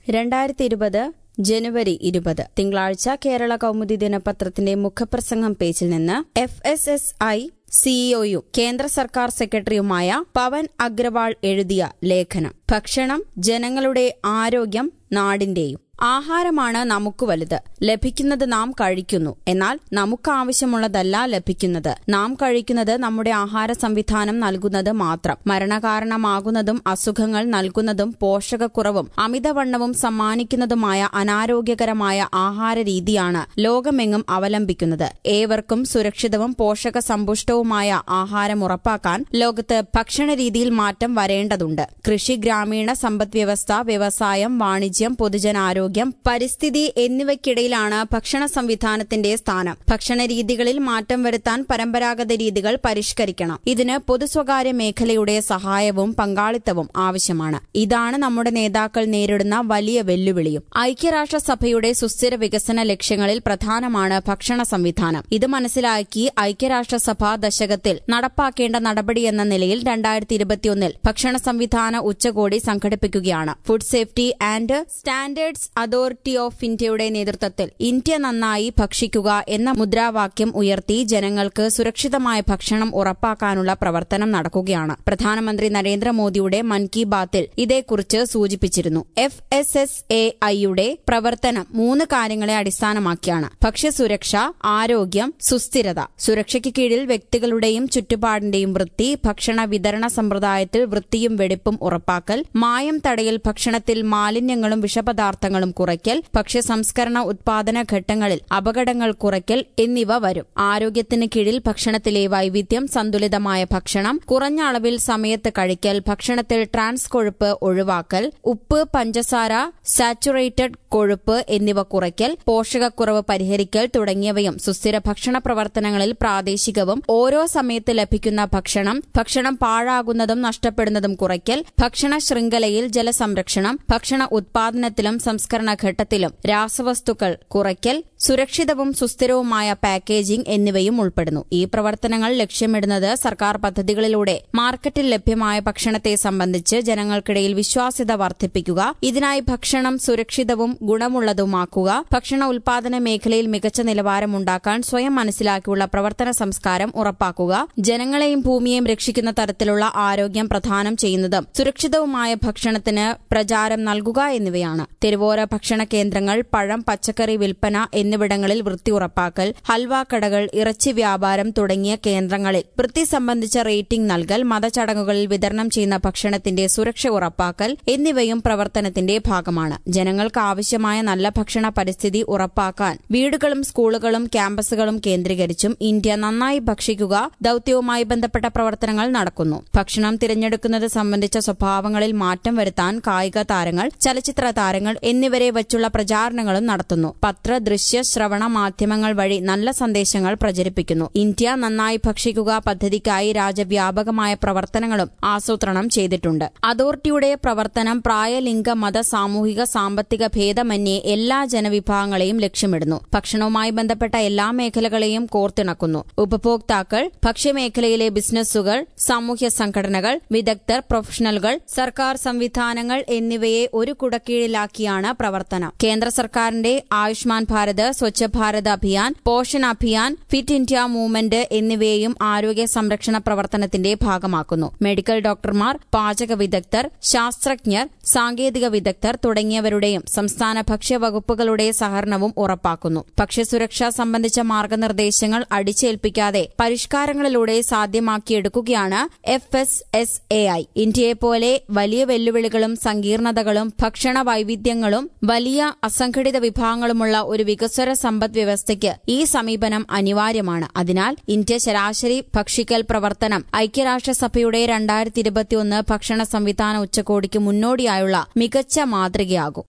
രണ്ടായിരത്തി ഇരുപത് ജനുവരി ഇരുപത് തിങ്കളാഴ്ച കേരള കൗമുദി ദിനപത്രത്തിന്റെ മുഖപ്രസംഗം പേജിൽ നിന്ന് എഫ് എസ് എസ് ഐ സിഇഒയും കേന്ദ്ര സർക്കാർ സെക്രട്ടറിയുമായ പവൻ അഗ്രവാൾ എഴുതിയ ലേഖനം ഭക്ഷണം ജനങ്ങളുടെ ആരോഗ്യം നാടിന്റെയും ആഹാരമാണ് നമുക്ക് വലുത് ലഭിക്കുന്നത് നാം കഴിക്കുന്നു എന്നാൽ നമുക്ക് ആവശ്യമുള്ളതല്ല ലഭിക്കുന്നത് നാം കഴിക്കുന്നത് നമ്മുടെ ആഹാര സംവിധാനം നൽകുന്നത് മാത്രം മരണകാരണമാകുന്നതും അസുഖങ്ങൾ നൽകുന്നതും പോഷകക്കുറവും അമിതവണ്ണവും സമ്മാനിക്കുന്നതുമായ അനാരോഗ്യകരമായ ആഹാര രീതിയാണ് ലോകമെങ്ങും അവലംബിക്കുന്നത് ഏവർക്കും സുരക്ഷിതവും പോഷക സമ്പുഷ്ടവുമായ ആഹാരം ഉറപ്പാക്കാൻ ലോകത്ത് ഭക്ഷണ രീതിയിൽ മാറ്റം വരേണ്ടതുണ്ട് കൃഷി ഗ്രാമീണ സമ്പദ്വ്യവസ്ഥ വ്യവസായം വാണിജ്യം പൊതുജനാരോഗ്യം പരിസ്ഥിതി എന്നിവയ്ക്കിടയിലാണ് ഭക്ഷണ സംവിധാനത്തിന്റെ സ്ഥാനം ഭക്ഷണ രീതികളിൽ മാറ്റം വരുത്താൻ പരമ്പരാഗത രീതികൾ പരിഷ്കരിക്കണം ഇതിന് പൊതു സ്വകാര്യ മേഖലയുടെ സഹായവും പങ്കാളിത്തവും ആവശ്യമാണ് ഇതാണ് നമ്മുടെ നേതാക്കൾ നേരിടുന്ന വലിയ വെല്ലുവിളിയും ഐക്യരാഷ്ട്രസഭയുടെ സുസ്ഥിര വികസന ലക്ഷ്യങ്ങളിൽ പ്രധാനമാണ് ഭക്ഷണ സംവിധാനം ഇത് മനസ്സിലാക്കി ഐക്യരാഷ്ട്രസഭ ദശകത്തിൽ നടപ്പാക്കേണ്ട നടപടിയെന്ന നിലയിൽ രണ്ടായിരത്തി ഇരുപത്തിയൊന്നിൽ ഭക്ഷണ സംവിധാന ഉച്ചകോടി സംഘടിപ്പിക്കുകയാണ് food safety and standards authority of ഇന്ത്യയുടെ നേതൃത്വത്തിൽ ഇന്ത്യ നന്നായി ഭക്ഷിക്കുക എന്ന മുദ്രാവാക്യം ഉയർത്തി ജനങ്ങൾക്ക് സുരക്ഷിതമായ ഭക്ഷണം ഉറപ്പാക്കാനുള്ള പ്രവർത്തനം നടക്കുകയാണ് പ്രധാനമന്ത്രി നരേന്ദ്രമോദിയുടെ മൻ കി ബാത്തിൽ ഇതേക്കുറിച്ച് സൂചിപ്പിച്ചിരുന്നു എഫ് എസ് എസ് എ ഐയുടെ പ്രവർത്തനം മൂന്ന് കാര്യങ്ങളെ അടിസ്ഥാനമാക്കിയാണ് ഭക്ഷ്യസുരക്ഷ ആരോഗ്യം സുസ്ഥിരത സുരക്ഷയ്ക്ക് കീഴിൽ വ്യക്തികളുടെയും ചുറ്റുപാടിന്റെയും വൃത്തി ഭക്ഷണ വിതരണ സമ്പ്രദായത്തിൽ വൃത്തിയും വെടിപ്പും ഉറപ്പാക്കൽ മായം തടയൽ ഭക്ഷണത്തിൽ മാലിന്യങ്ങളും വിഷപദാർത്ഥങ്ങളും കുറയ്ക്കൽ ഭക്ഷ്യ സംസ്കരണ ഉത്പാദന ഘട്ടങ്ങളിൽ അപകടങ്ങൾ കുറയ്ക്കൽ എന്നിവ വരും ആരോഗ്യത്തിന് കീഴിൽ ഭക്ഷണത്തിലെ വൈവിധ്യം സന്തുലിതമായ ഭക്ഷണം കുറഞ്ഞ അളവിൽ സമയത്ത് കഴിക്കൽ ഭക്ഷണത്തിൽ ട്രാൻസ് കൊഴുപ്പ് ഒഴിവാക്കൽ ഉപ്പ് പഞ്ചസാര സാച്ചുറേറ്റഡ് കൊഴുപ്പ് എന്നിവ കുറയ്ക്കൽ പോഷകക്കുറവ് പരിഹരിക്കൽ തുടങ്ങിയവയും സുസ്ഥിര ഭക്ഷണ പ്രവർത്തനങ്ങളിൽ പ്രാദേശികവും ഓരോ സമയത്ത് ലഭിക്കുന്ന ഭക്ഷണം ഭക്ഷണം പാഴാകുന്നതും നഷ്ടപ്പെടുന്നതും കുറയ്ക്കൽ ഭക്ഷണ ശൃംഖലയിൽ ജലസംരക്ഷണം ഭക്ഷണ ഉത്പാദനത്തിലും സംസ്കരണ ഘട്ടത്തിലും രാസവസ്തുക്കൾ കുറയ്ക്കൽ സുരക്ഷിതവും സുസ്ഥിരവുമായ പാക്കേജിംഗ് എന്നിവയും ഉൾപ്പെടുന്നു ഈ പ്രവർത്തനങ്ങൾ ലക്ഷ്യമിടുന്നത് സർക്കാർ പദ്ധതികളിലൂടെ മാർക്കറ്റിൽ ലഭ്യമായ ഭക്ഷണത്തെ സംബന്ധിച്ച് ജനങ്ങൾക്കിടയിൽ വിശ്വാസ്യത വർദ്ധിപ്പിക്കുക ഇതിനായി ഭക്ഷണം സുരക്ഷിതവും ഗുണമുള്ളതുമാക്കുക ഭക്ഷണ ഉൽപാദന മേഖലയിൽ മികച്ച നിലവാരമുണ്ടാക്കാൻ സ്വയം മനസ്സിലാക്കിയുള്ള പ്രവർത്തന സംസ്കാരം ഉറപ്പാക്കുക ജനങ്ങളെയും ഭൂമിയെയും രക്ഷിക്കുന്ന തരത്തിലുള്ള ആരോഗ്യം പ്രദാനം ചെയ്യുന്നതും സുരക്ഷിതവുമായ ഭക്ഷണത്തിന് പ്രചാരം നൽകുക എന്നിവയാണ് തെരുവോര ഭക്ഷണ കേന്ദ്രങ്ങൾ പഴം പച്ചക്കറി വിൽപ്പന എന്നിവിടങ്ങളിൽ വൃത്തി ഉറപ്പാക്കൽ ഹൽവ കടകൾ ഇറച്ചി വ്യാപാരം തുടങ്ങിയ കേന്ദ്രങ്ങളിൽ വൃത്തി സംബന്ധിച്ച റേറ്റിംഗ് നൽകൽ മതചടങ്ങുകളിൽ വിതരണം ചെയ്യുന്ന ഭക്ഷണത്തിന്റെ സുരക്ഷ ഉറപ്പാക്കൽ എന്നിവയും പ്രവർത്തനത്തിന്റെ ഭാഗമാണ് ജനങ്ങൾക്ക് ആവശ്യമായ നല്ല ഭക്ഷണ പരിസ്ഥിതി ഉറപ്പാക്കാൻ വീടുകളും സ്കൂളുകളും ക്യാമ്പസുകളും കേന്ദ്രീകരിച്ചും ഇന്ത്യ നന്നായി ഭക്ഷിക്കുക ദൌത്യവുമായി ബന്ധപ്പെട്ട പ്രവർത്തനങ്ങൾ നടക്കുന്നു ഭക്ഷണം തിരഞ്ഞെടുക്കുന്നത് സംബന്ധിച്ച സ്വഭാവങ്ങളിൽ മാറ്റം വരുത്താൻ കായിക താരങ്ങൾ ചലച്ചിത്ര താരങ്ങൾ എന്നിവരെ വച്ചുള്ള പ്രചാരണങ്ങളും നടത്തുന്നു പത്ര ദൃശ്യ ശ്രവണ മാധ്യമങ്ങൾ വഴി നല്ല സന്ദേശങ്ങൾ പ്രചരിപ്പിക്കുന്നു ഇന്ത്യ നന്നായി ഭക്ഷിക്കുക പദ്ധതിക്കായി രാജ്യവ്യാപകമായ പ്രവർത്തനങ്ങളും ആസൂത്രണം ചെയ്തിട്ടുണ്ട് അതോറിറ്റിയുടെ പ്രവർത്തനം പ്രായ ലിംഗ മത സാമൂഹിക സാമ്പത്തിക ഭേദമന്യേ എല്ലാ ജനവിഭാഗങ്ങളെയും ലക്ഷ്യമിടുന്നു ഭക്ഷണവുമായി ബന്ധപ്പെട്ട എല്ലാ മേഖലകളെയും കോർത്തിണക്കുന്നു ഉപഭോക്താക്കൾ ഭക്ഷ്യമേഖലയിലെ ബിസിനസ്സുകൾ സാമൂഹ്യ സംഘടനകൾ വിദഗ്ധർ പ്രൊഫഷണലുകൾ സർക്കാർ സംവിധാനങ്ങൾ എന്നിവയെ ഒരു കുടക്കീഴിലാക്കിയാണ് പ്രവർത്തനം കേന്ദ്ര സർക്കാരിന്റെ Ayushman Bharat Swachh Bharat Abhiyan Poshan Abhiyan fit India movement എന്നിവയെയും ആരോഗ്യ സംരക്ഷണ പ്രവർത്തനത്തിന്റെ ഭാഗമാക്കുന്നു മെഡിക്കൽ ഡോക്ടർമാർ പാചക വിദഗ്ധർ ശാസ്ത്രജ്ഞർ സാങ്കേതിക വിദഗ്ധർ തുടങ്ങിയവരുടെയും സംസ്ഥാന ഭക്ഷ്യവകുപ്പുകളുടെ സഹകരണവും ഉറപ്പാക്കുന്നു ഭക്ഷ്യസുരക്ഷ സംബന്ധിച്ച മാർഗനിർദ്ദേശങ്ങൾ അടിച്ചേൽപ്പിക്കാതെ പരിഷ്കാരങ്ങളിലൂടെ സാധ്യമാക്കിയെടുക്കുകയാണ് F S S A I ഇന്ത്യയെപ്പോലെ വലിയ വെല്ലുവിളികളും സങ്കീർണതകളും ഭക്ഷണ വൈവിധ്യങ്ങളും വലിയ അസംഘടിത വിഭാഗങ്ങളുമുള്ള ഒരു വികസ്വര സമ്പദ് വ്യവസ്ഥയ്ക്ക് ഈ സമീപനം അനിവാര്യമാണ് അതിനാൽ ഇന്ത്യ ശരാശരി ഭക്ഷിക്കൽ പ്രവർത്തനം ഐക്യരാഷ്ട്രസഭയുടെ രണ്ടായിരത്തി ഇരുപത്തിയൊന്ന് ഭക്ഷണ സംവിധാന ഉച്ചകോടിക്ക് മുന്നോടിയായുള്ള മികച്ച മാതൃകയാകും